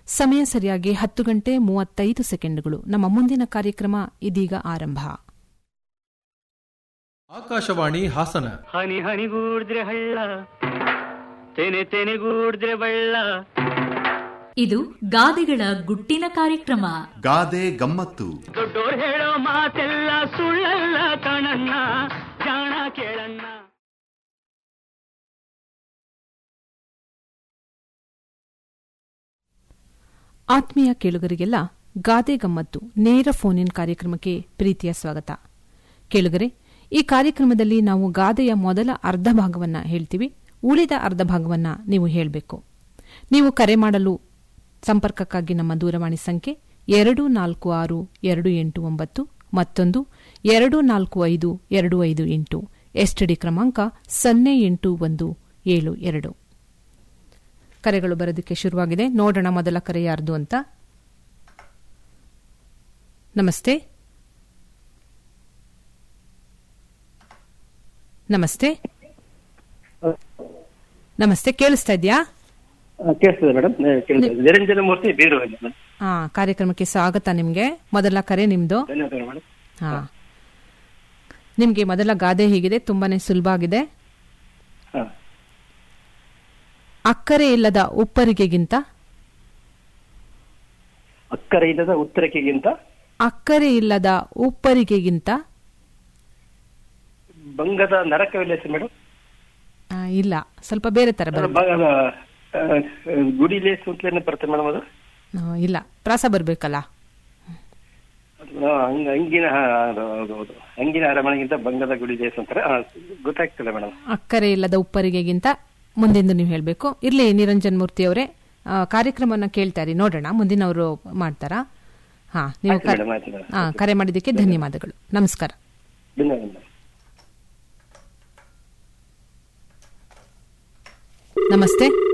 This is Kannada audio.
ಸಮಯ ಸರಿಯಾಗಿ ಹತ್ತು ಗಂಟೆ ಮೂವತ್ತೈದು ಸೆಕೆಂಡುಗಳು ನಮ್ಮ ಮುಂದಿನ ಕಾರ್ಯಕ್ರಮ ಇದೀಗ ಆರಂಭ ಆಕಾಶವಾಣಿ ಹಾಸನ ಹನಿ ಹನಿಗೂಡಿದ್ರೆ ಹಳ್ಳ ತೆನೆ ತೆನೆಗೂಡಿದ್ರೆ ಬಳ್ಳ ಇದು ಗಾದೆಗಳ ಗುಟ್ಟಿನ ಕಾರ್ಯಕ್ರಮ ಗಾದೆ ಗಮ್ಮತ್ತು ದೊಡ್ಡೋರ್ ಹೇಳೋ ಮಾತೆಲ್ಲ ಸುಳ್ಳಲ್ಲ ಕಣಣ್ಣ ಜಾಣ ಕೇಳಣ್ಣ ಆತ್ಮೀಯ ಕೇಳುಗರಿಗೆಲ್ಲ ಗಾದೆ ಗಮ್ಮತ್ತು ನೇರ ಫೋನ್ ಇನ್ ಕಾರ್ಯಕ್ರಮಕ್ಕೆ ಪ್ರೀತಿಯ ಸ್ವಾಗತ ಕೇಳುಗರೆ ಈ ಕಾರ್ಯಕ್ರಮದಲ್ಲಿ ನಾವು ಗಾದೆಯ ಮೊದಲ ಅರ್ಧ ಭಾಗವನ್ನ ಹೇಳ್ತೀವಿ ಉಳಿದ ಅರ್ಧ ಭಾಗವನ್ನ ನೀವು ಹೇಳಬೇಕು ನೀವು ಕರೆ ಮಾಡಲು ಸಂಪರ್ಕಕ್ಕಾಗಿ ನಮ್ಮ ದೂರವಾಣಿ ಸಂಖ್ಯೆ ಎರಡು ನಾಲ್ಕು ಆರು ಎರಡು ಎಂಟು ಒಂಬತ್ತು ಮತ್ತೊಂದು ಎರಡು ನಾಲ್ಕು ಐದು ಎರಡು ಐದು ಎಂಟು ಎಸ್ಟಿಡಿ ಕ್ರಮಾಂಕ ಸೊನ್ನೆ ಎಂಟು ಒಂದು ಏಳು ಎರಡು ಕರೆಗಳು ಬರೋದಕ್ಕೆ ಶುರುವಾಗಿದೆ ನೋಡೋಣ ಮೊದಲ ಕರೆ ಯಾರ್ದು ಅಂತ ನಮಸ್ತೆ ನಮಸ್ತೆ ನಮಸ್ತೆ ಕೇಳಿಸ್ತಾ ಇದೆಯಾ ಕೇಳಿಸ್ತದೆ ಮೇಡಮ್ ಕೇಳಿಸ್ತದೆ ನಿರಂಜನ ಮೂರ್ತಿ ಬೀರುವಲ್ಲಿ ಮೇಡಮ್ ಹಾ ಕಾರ್ಯಕ್ರಮಕ್ಕೆ ಸ್ವಾಗತ ನಿಮ್ಗೆ ಮೊದಲ ಕರೆ ನಿಮ್ದು ಧನ್ಯವಾದಗಳು ಮೇಡಮ್ ಹಾ ನಿಮ್ಗೆ ಮೊದಲ ಗಾದೆ ಹೀಗಿದೆ ತುಂಬಾನೇ ಸುಲಭ ಆಗಿದೆ ಹಾ ಅಕ್ಕರೆ ಇಲ್ಲದ ಉಪ್ಪರಿಗೆಗಿಂತ ಅಕ್ಕರೆ ಇಲ್ಲದ ಉತ್ತರಕ್ಕಿಗಿಂತ ಅಕ್ಕರೆ ಇಲ್ಲದ ಉಪ್ಪರಿಗೆಗಿಂತ ಬಂಗದ ನರಕವಿಲ್ಲ ಹೆಸರು ಮೇಡಮ್ ಆ, ಇಲ್ಲ ಸ್ವಲ್ಪ ಬೇರೆ ತರ ಅದು ಬರುತ್ತೆ ಬ- ಆ, ಗುಡಿ ಲೇಸ್ ಅಂತಲೇ ಬರುತ್ತೆ ಮೇಡಮ್ ಅದು ಆ, ಇಲ್ಲ ಪ್ರಾಸ ಬರ್ಬೇಕಲ್ಲ ಅದು, ಆ, ಅಂಗ- ಅಂಗಿನ ಹಾ, ಅದು, ಹೌದು ಹೌದು ಅಂಗಿನ ಅರಮನೆಗಿಂತ ಬಂಗದ ಗುಡಿ ಲೇಸ್ ಅಂತಾರೆ ಆ, ಗೊತ್ತಾಗ್ತಿಲ್ಲ ಮೇಡಮ್ ಅಕ್ಕರೆ ಇಲ್ಲದ ಉಪ್ಪರಿಗೆಗಿಂತ ಮುಂದಿಂದು ನೀವು ಹೇಳಬೇಕು ಇರ್ಲಿ ನಿರಂಜನ್ ಮೂರ್ತಿ ಅವರೇ ಕಾರ್ಯಕ್ರಮವನ್ನ ಕೇಳ್ತಾರೆ ನೋಡೋಣ ಮುಂದಿನವರು ಮಾಡ್ತಾರಾ ಹಾ ನೀವು ಆಯ್ತು ಕರೆ- ಮೇಡಮ್, ಆಯ್ತು ಮೇಡಮ್. ಹಾ, ಕರೆ ಮಾಡಿದ್ದಕ್ಕೆ ಧನ್ಯವಾದಗಳು ನಮಸ್ಕಾರ ಧನ್ಯವಾದ ಮೇಡಮ್. ನಮಸ್ತೆ